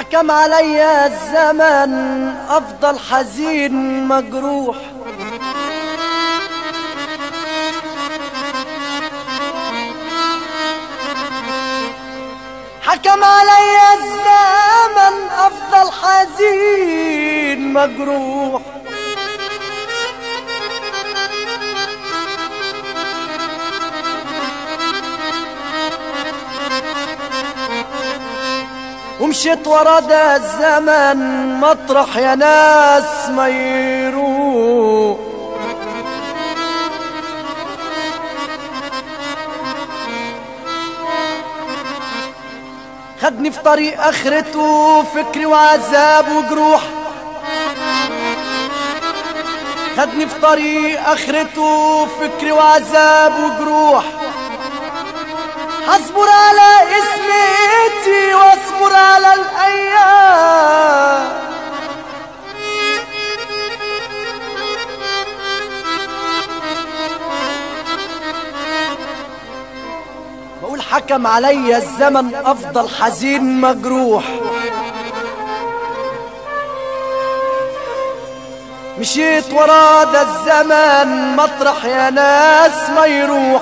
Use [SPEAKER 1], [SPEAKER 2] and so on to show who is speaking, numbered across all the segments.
[SPEAKER 1] حكم علي الزمن افضل حزين مجروح حكم علي الزمن افضل حزين مجروح ومشيت ورا ده الزمن مطرح يا ناس ما يروح خدني في طريق اخرته فكري وعذاب وجروح خدني في طريق اخرته فكري وعذاب وجروح هصبر على اسمتي واصبر على الايام بقول حكم علي الزمن افضل حزين مجروح مشيت ورا ده الزمن مطرح يا ناس ما يروح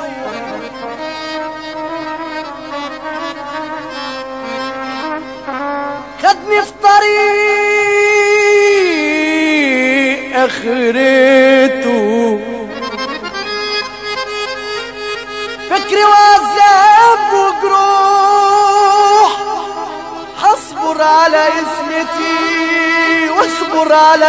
[SPEAKER 1] خدني في طريق اخرته فكري وعذاب وجروح هصبر على اسمتي واصبر على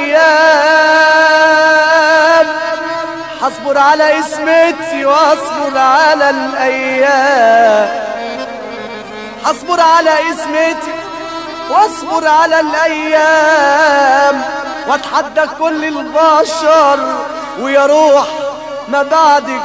[SPEAKER 1] الايام هصبر على اسمتي واصبر على الايام هصبر على اسمتي واصبر على الايام واتحدى كل البشر ويا روح ما بعدك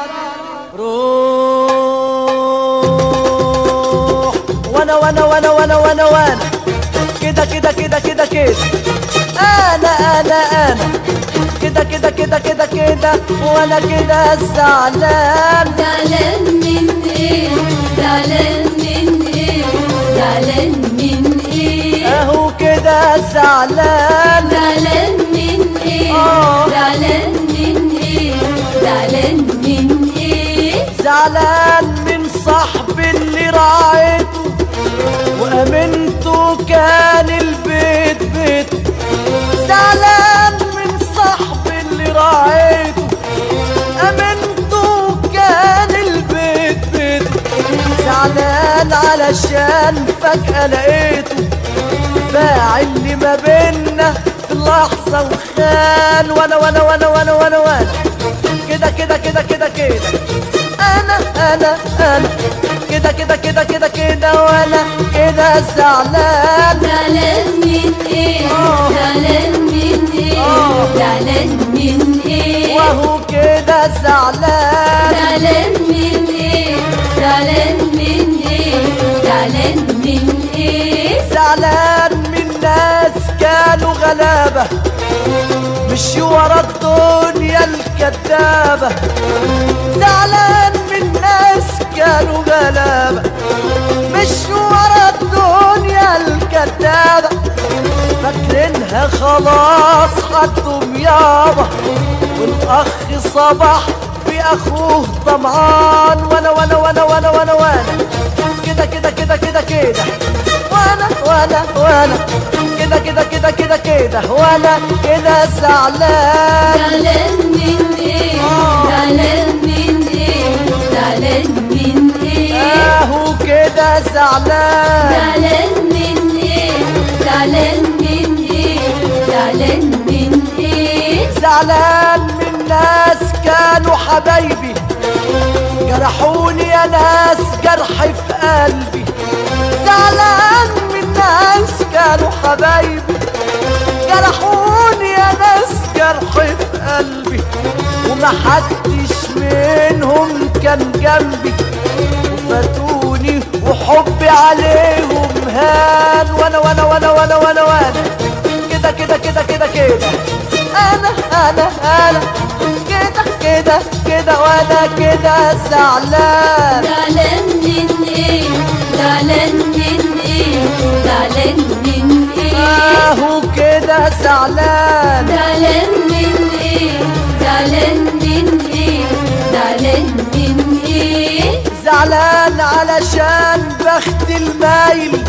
[SPEAKER 1] روح وانا وانا وانا وانا وانا وانا كده كده كده كده كده انا انا انا كده كده كده كده كده وانا كده زعلان
[SPEAKER 2] زعلان من ايه زعلان من ايه زعلان من ايه
[SPEAKER 1] اهو كده زعلان
[SPEAKER 2] زعلان من ايه
[SPEAKER 1] آه.
[SPEAKER 2] زعلان من ايه زعلان من ايه
[SPEAKER 1] زعلان من صاحبي اللي راعيته وامنته كان البيت بيته زعلان من صاحبي اللي راعيته امنته كان البيت بيته زعلان علشان فجأة لقيته باع اللي ما بينا في لحظة وخان وانا وانا وانا وانا وانا وانا كده كده كده كده كده انا انا انا كده كده كده كده كده وانا كده زعلان
[SPEAKER 2] زعلان من ايه
[SPEAKER 1] آه.
[SPEAKER 2] زعلان من ايه
[SPEAKER 1] آه.
[SPEAKER 2] زعلان من ايه
[SPEAKER 1] وهو كده زعلان
[SPEAKER 2] زعلان من ايه زعلان من ايه زعلان من ايه
[SPEAKER 1] زعلان من ناس كانوا غلابة مشي ورا الدنيا الكذابة زعلان من ناس كانوا غلابة مشي ورا الدنيا الكذابة فاكرينها خلاص حطهم يابا والاخ صبح في اخوه طمعان وانا وانا وانا وانا وانا وانا كده كده كده كده كده وانا وانا وانا كده كده كده كده كده وانا كده زعلان
[SPEAKER 2] زعلان من ايه
[SPEAKER 1] آه.
[SPEAKER 2] زعلان من ايه زعلان من ايه
[SPEAKER 1] اهو كده زعلان
[SPEAKER 2] زعلان من ايه زعلان من ايه زعلان من ايه
[SPEAKER 1] زعلان من ناس كانوا حبايبي جرحوني يا ناس جرح في قلبي زعلان من ناس كانوا حبايبي جرحوني يا ناس جرح في قلبي ومحدش منهم كان جنبي وفاتوني وحبي عليهم هان وانا وانا وانا وانا وانا وانا كده كده كده كده كده انا انا انا كده كده كده وانا كده زعلان
[SPEAKER 2] زعلان من ايه زعلان من ايه زعلان من ايه
[SPEAKER 1] اهو كده زعلان
[SPEAKER 2] زعلان من ايه زعلان من ايه زعلان من ايه
[SPEAKER 1] زعلان علشان بخت المايل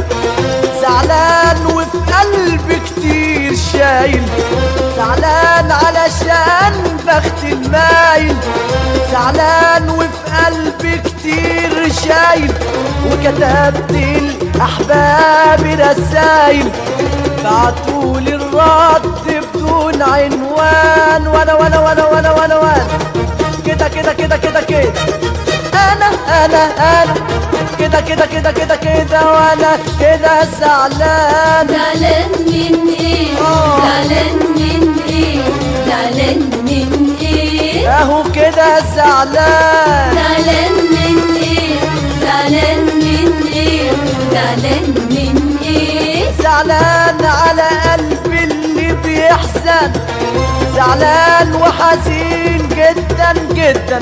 [SPEAKER 1] زعلان وفي قلبي كتير شايل زعلان علشان بخت المايل زعلان وفي قلبي كتير شايل وكتبت لأحبابي رسايل بعتولي الرد بدون عنوان وانا وانا وانا وانا وانا وانا كده كده كده كده كده انا انا انا كده كده كده كده كده وانا كده زعلان
[SPEAKER 2] زعلان من ايه
[SPEAKER 1] آه.
[SPEAKER 2] زعلان من ايه زعلان من ايه
[SPEAKER 1] اهو كده زعلان
[SPEAKER 2] زعلان من ايه زعلان من ايه زعلان من ايه
[SPEAKER 1] زعلان على قلبي اللي بيحزن زعلان وحزين جدا جدا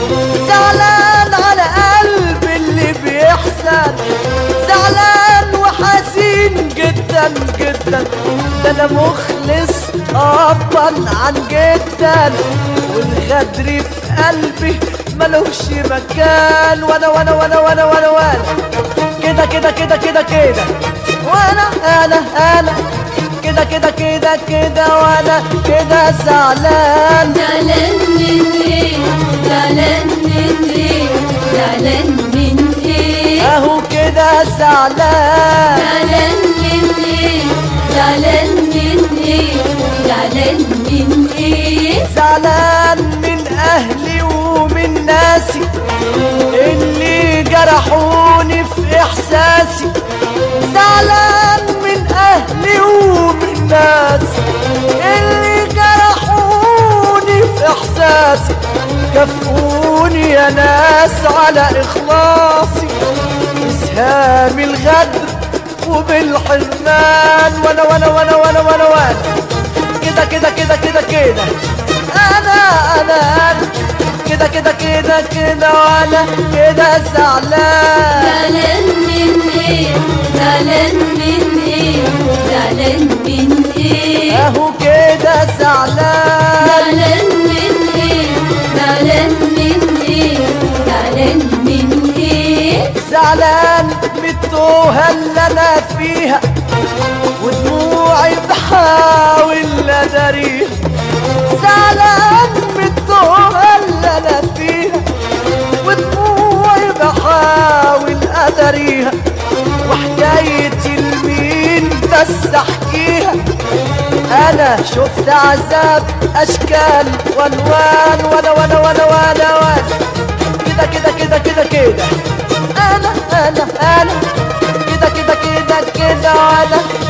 [SPEAKER 1] زعلان على قلبي اللي بيحزن زعلان وحزين جدا جدا ده انا مخلص ابا عن جدا والغدر في قلبي ملوش مكان وانا وانا وانا وانا وانا وانا كده كده كده كده كده وانا انا انا كده كده كده كده وانا كده زعلان
[SPEAKER 2] زعلان من ايه زعلان من ايه زعلان من ايه
[SPEAKER 1] اهو كده زعلان
[SPEAKER 2] زعلان من ايه زعلان من ايه زعلان من ايه
[SPEAKER 1] زعلان من اهلي ومن ناسي اللي جرحوني في احساسي زعلان من اهلي ومن ناسي اللي جرحوني في احساسي كافئوني يا ناس على اخلاصي بسهام الغدر وبالحرمان وانا وانا وانا وانا وانا وانا كده كده كده كده كده انا انا انا كده كده كده كده وانا كده زعلان
[SPEAKER 2] زعلان من ايه زعلان من ايه زعلان من ايه
[SPEAKER 1] اهو كده زعلان
[SPEAKER 2] زعلان من ايه زعلان من ايه زعلان من ايه
[SPEAKER 1] زعلان بالتوهة اللي انا فيها ودموعي بحاول اداريها زعلان بالتوهة اللي انا فيها ودموعي بحاول اداريها وحكايتي لمين بس احكيها انا شفت عذاب اشكال والوان وانا وانا وانا وانا وانا كده كده كده كده كده انا انا انا كده كده كده كده وانا